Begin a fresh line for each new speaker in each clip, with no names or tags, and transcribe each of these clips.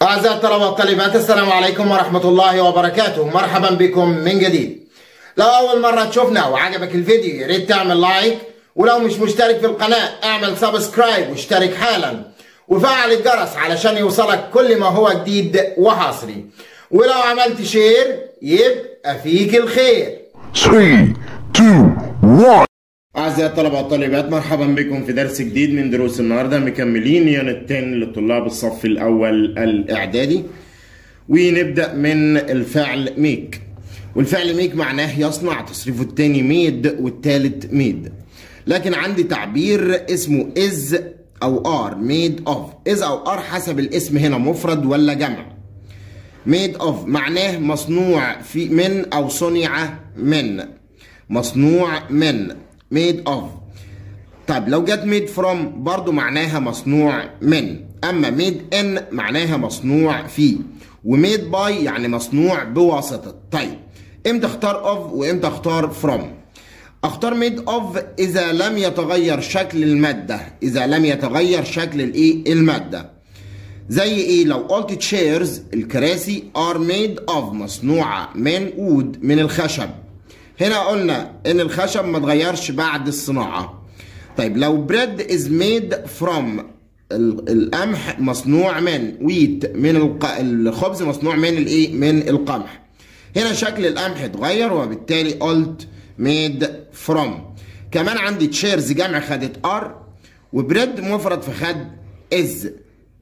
أعزائي الطلبة والطالبات السلام عليكم ورحمة الله وبركاته مرحبا بكم من جديد لو أول مرة تشوفنا وعجبك الفيديو يا ريت تعمل لايك ولو مش مشترك في القناة اعمل سبسكرايب واشترك حالا وفعل الجرس علشان يوصلك كل ما هو جديد وحصري ولو عملت شير يبقى فيك الخير
3, 2, 1.
أعزائي الطلبة والطالبات مرحبا بكم في درس جديد من دروس النهاردة مكملين يونت 10 لطلاب الصف الأول الإعدادي ونبدأ من الفعل ميك والفعل ميك معناه يصنع تصريفه الثاني ميد والثالث ميد لكن عندي تعبير اسمه is أو are made of is أو are حسب الاسم هنا مفرد ولا جمع made of معناه مصنوع في من أو صنع من مصنوع من made of طيب لو جت made from برضو معناها مصنوع من أما made in معناها مصنوع فيه وميد by يعني مصنوع بواسطة طيب امتى اختار of وامتى اختار from اختار ميد اوف اذا لم يتغير شكل الماده اذا لم يتغير شكل الايه الماده زي ايه لو قلت تشيرز الكراسي ار ميد اوف مصنوعه من وود من الخشب هنا قلنا ان الخشب ما اتغيرش بعد الصناعه طيب لو بريد از ميد فروم القمح مصنوع من ويت من الق... الخبز مصنوع من الايه من القمح هنا شكل القمح اتغير وبالتالي قلت made from كمان عندي تشيرز جمع خدت ار وبريد مفرد في خد از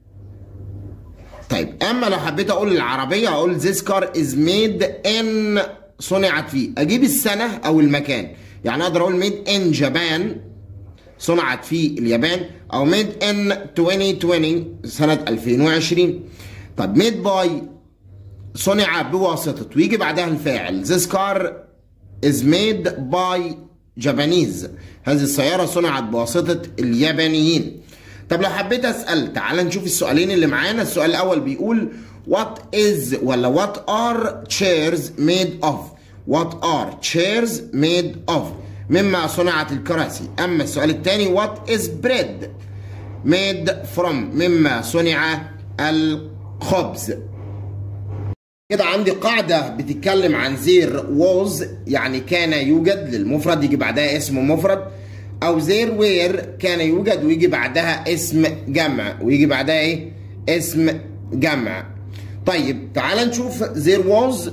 طيب اما لو حبيت اقول العربيه اقول this car is made in صنعت فيه اجيب السنه او المكان يعني اقدر اقول made in Japan صنعت في اليابان او made in 2020 سنه 2020 طب made by صنع بواسطه ويجي بعدها الفاعل this car is made by Japanese هذه السيارة صنعت بواسطة اليابانيين طب لو حبيت أسأل تعال نشوف السؤالين اللي معانا السؤال الأول بيقول what is ولا what are chairs made of what are chairs made of مما صنعت الكراسي أما السؤال الثاني what is bread made from مما صنع الخبز كده عندي قاعدة بتتكلم عن زير was يعني كان يوجد للمفرد يجي بعدها اسم مفرد أو زير وير كان يوجد ويجي بعدها اسم جمع ويجي بعدها إيه؟ اسم جمع. طيب تعال نشوف زير was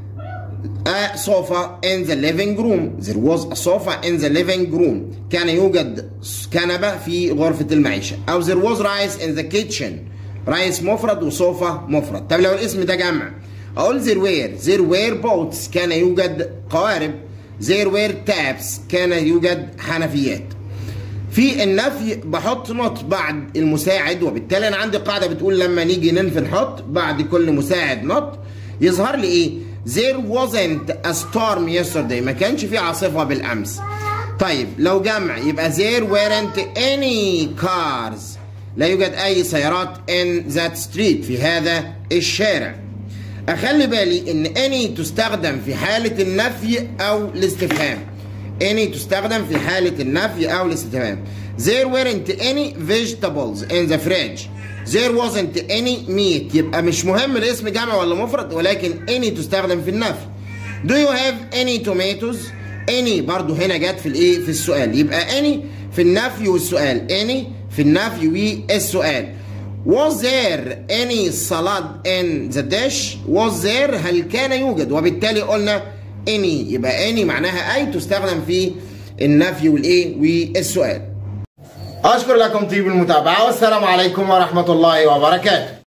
a sofa in the living room. There was a sofa in the living room. كان يوجد كنبة في غرفة المعيشة. أو there was rice in the kitchen. رايس مفرد وصوفة مفرد. طب لو الاسم ده جمع اقول there were there were boats كان يوجد قوارب there were taps كان يوجد حنفيات في النفي بحط نوت بعد المساعد وبالتالي انا عندي قاعده بتقول لما نيجي ننفي نحط بعد كل مساعد نوت يظهر لي ايه there wasn't a storm yesterday ما كانش في عاصفه بالامس طيب لو جمع يبقى there weren't any cars لا يوجد اي سيارات in that street في هذا الشارع اخلي بالي ان اني تستخدم في حالة النفي او الاستفهام اني تستخدم في حالة النفي او الاستفهام there weren't any vegetables in the fridge there wasn't any meat يبقى مش مهم الاسم جمع ولا مفرد ولكن any تستخدم في النفي do you have any tomatoes any برضو هنا جت في الايه في السؤال يبقى any في النفي والسؤال any في النفي والسؤال Was there any salad in the dish? Was there هل كان يوجد وبالتالي قلنا any يبقى any معناها أي تستخدم في النفي والإيه والسؤال. أشكر لكم طيب المتابعة والسلام عليكم ورحمة الله وبركاته.